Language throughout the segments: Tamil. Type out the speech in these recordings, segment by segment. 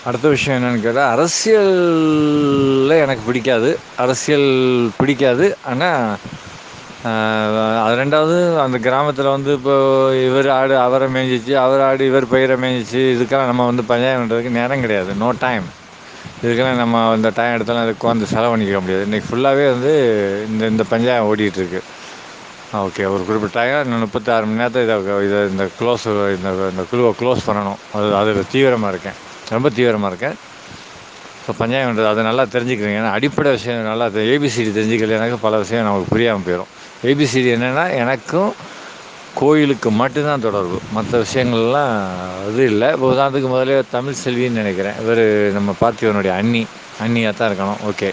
அடுத்த விஷயம் என்னன்னு கேட்டால் அரசியலில் எனக்கு பிடிக்காது அரசியல் பிடிக்காது ஆனால் அது ரெண்டாவது அந்த கிராமத்தில் வந்து இப்போ இவர் ஆடு அவரை மேய்ஞ்சிச்சு அவர் ஆடு இவர் பயிரை மேய்ஞ்சிச்சு இதுக்கெல்லாம் நம்ம வந்து பஞ்சாயம் பண்ணுறதுக்கு நேரம் கிடையாது நோ டைம் இதுக்கெல்லாம் நம்ம இந்த டைம் எடுத்தாலும் அதுக்கு வந்து செலவு பண்ணிக்க முடியாது இன்றைக்கி ஃபுல்லாகவே வந்து இந்த இந்த பஞ்சாயம் ஓடிட்டுருக்கு ஓகே ஒரு குறிப்பிட்ட டைம் இன்னும் முப்பத்தாறு மணி நேரத்தில் இதை இதை இந்த க்ளோஸ் இந்த இந்த குழுவை க்ளோஸ் பண்ணணும் அது அதில் தீவிரமாக இருக்கேன் ரொம்ப தீவிரமாக இருக்கேன் ஸோ பஞ்சாயம்ன்றது அதை நல்லா தெரிஞ்சுக்கிறீங்க ஏன்னா அடிப்படை விஷயம் நல்லா ஏபிசிடி தெரிஞ்சுக்கல எனக்கு பல விஷயம் நமக்கு புரியாமல் போயிடும் ஏபிசிடி என்னென்னா எனக்கும் கோயிலுக்கு மட்டும்தான் தொடர்பு மற்ற விஷயங்கள்லாம் இது இல்லை இப்போ உதாரணத்துக்கு முதல்ல தமிழ் செல்வின்னு நினைக்கிறேன் இவர் நம்ம பார்த்திவனுடைய அண்ணி அண்ணியாக தான் இருக்கணும் ஓகே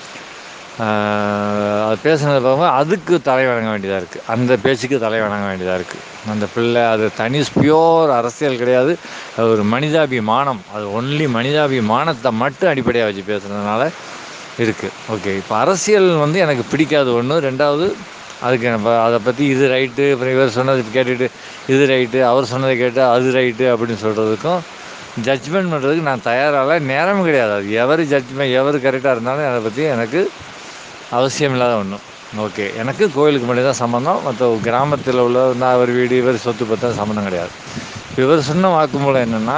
அது பேசுனதை பார்க்கும்போது அதுக்கு தலை வணங்க வேண்டியதாக இருக்குது அந்த பேச்சுக்கு தலை வணங்க வேண்டியதாக இருக்குது அந்த பிள்ளை அது தனி பியோர் அரசியல் கிடையாது அது ஒரு மனிதாபிமானம் அது ஒன்லி மனிதாபிமானத்தை மட்டும் அடிப்படையாக வச்சு பேசுனதுனால இருக்குது ஓகே இப்போ அரசியல் வந்து எனக்கு பிடிக்காத ஒன்று ரெண்டாவது அதுக்கு நம்ம அதை பற்றி இது ரைட்டு அப்புறம் இவர் சொன்னது கேட்டுட்டு இது ரைட்டு அவர் சொன்னதை கேட்டு அது ரைட்டு அப்படின்னு சொல்கிறதுக்கும் ஜட்ஜ்மெண்ட் பண்ணுறதுக்கு நான் தயாராக நேரமும் கிடையாது அது எவர் ஜட்ஜ்மெண்ட் எவர் கரெக்டாக இருந்தாலும் அதை பற்றி எனக்கு அவசியம் இல்லாத ஒன்று ஓகே எனக்கு கோயிலுக்கு மட்டும் தான் சம்மந்தம் மற்ற கிராமத்தில் உள்ள நான் அவர் வீடு இவர் சொத்து பற்ற சம்மந்தம் கிடையாது இவர் சொன்ன வாக்குமூலம் என்னென்னா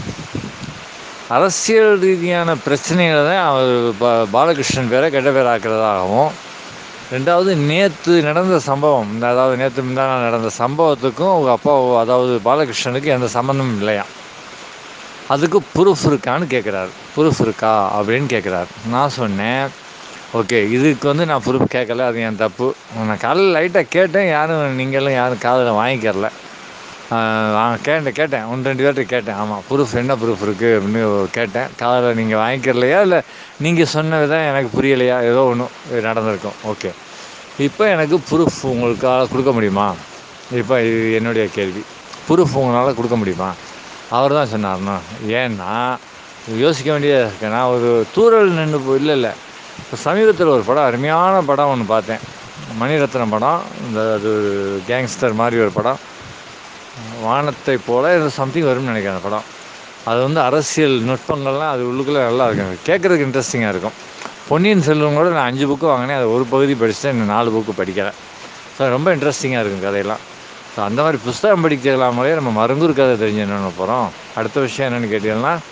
அரசியல் ரீதியான பிரச்சனைகளை தான் அவர் பா பாலகிருஷ்ணன் பேரை கெட்ட பேர் ஆக்கிறதாகவும் ரெண்டாவது நேற்று நடந்த சம்பவம் இந்த அதாவது நேற்று முந்தான நடந்த சம்பவத்துக்கும் அவங்க அப்பா அதாவது பாலகிருஷ்ணனுக்கு எந்த சம்மந்தமும் இல்லையா அதுக்கு ப்ரூஃப் இருக்கான்னு கேட்குறாரு ப்ரூஃப் இருக்கா அப்படின்னு கேட்குறாரு நான் சொன்னேன் ஓகே இதுக்கு வந்து நான் ப்ரூஃப் கேட்கல அது என் தப்பு நான் காலையில் லைட்டாக கேட்டேன் யாரும் நீங்களும் யாரும் காதில் வாங்கிக்கிறல கேட்டேன் கேட்டேன் ஒன்று ரெண்டு பேர்கிட்ட கேட்டேன் ஆமாம் ப்ரூஃப் என்ன ப்ரூஃப் இருக்குது அப்படின்னு கேட்டேன் காதில் நீங்கள் வாங்கிக்கிறலையா இல்லை நீங்கள் சொன்ன விதம் எனக்கு புரியலையா ஏதோ ஒன்று நடந்திருக்கும் ஓகே இப்போ எனக்கு ப்ரூஃப் உங்களுக்காக கொடுக்க முடியுமா இப்போ இது என்னுடைய கேள்வி ப்ரூஃப் உங்களால் கொடுக்க முடியுமா அவர் தான் சொன்னார்ண்ணா ஏன்னா யோசிக்க வேண்டியதாக இருக்கு நான் ஒரு தூரல் நின்று போ இல்லை இல்லை இப்போ சமீபத்தில் ஒரு படம் அருமையான படம் ஒன்று பார்த்தேன் மணிரத்னம் படம் இந்த அது கேங்ஸ்டர் மாதிரி ஒரு படம் வானத்தை போல ஏதோ சம்திங் வரும்னு நினைக்கிறேன் அந்த படம் அது வந்து அரசியல் நுட்பங்கள்லாம் அது உள்ளுக்குள்ளே நல்லா இருக்கும் கேட்குறதுக்கு இன்ட்ரெஸ்டிங்காக இருக்கும் பொன்னியின் செல்வன் கூட நான் அஞ்சு புக்கு வாங்கினேன் அது ஒரு பகுதி படிச்சுட்டேன் இன்னும் நாலு புக்கு படிக்கிறேன் ஸோ ரொம்ப இன்ட்ரெஸ்டிங்காக இருக்கும் கதையெல்லாம் ஸோ அந்த மாதிரி புஸ்தகம் படிக்கலாமலே நம்ம மருங்கூர் கதை தெரிஞ்சு என்னென்ன போகிறோம் அடுத்த விஷயம் என்னென்னு கேட்டீங்கன்னா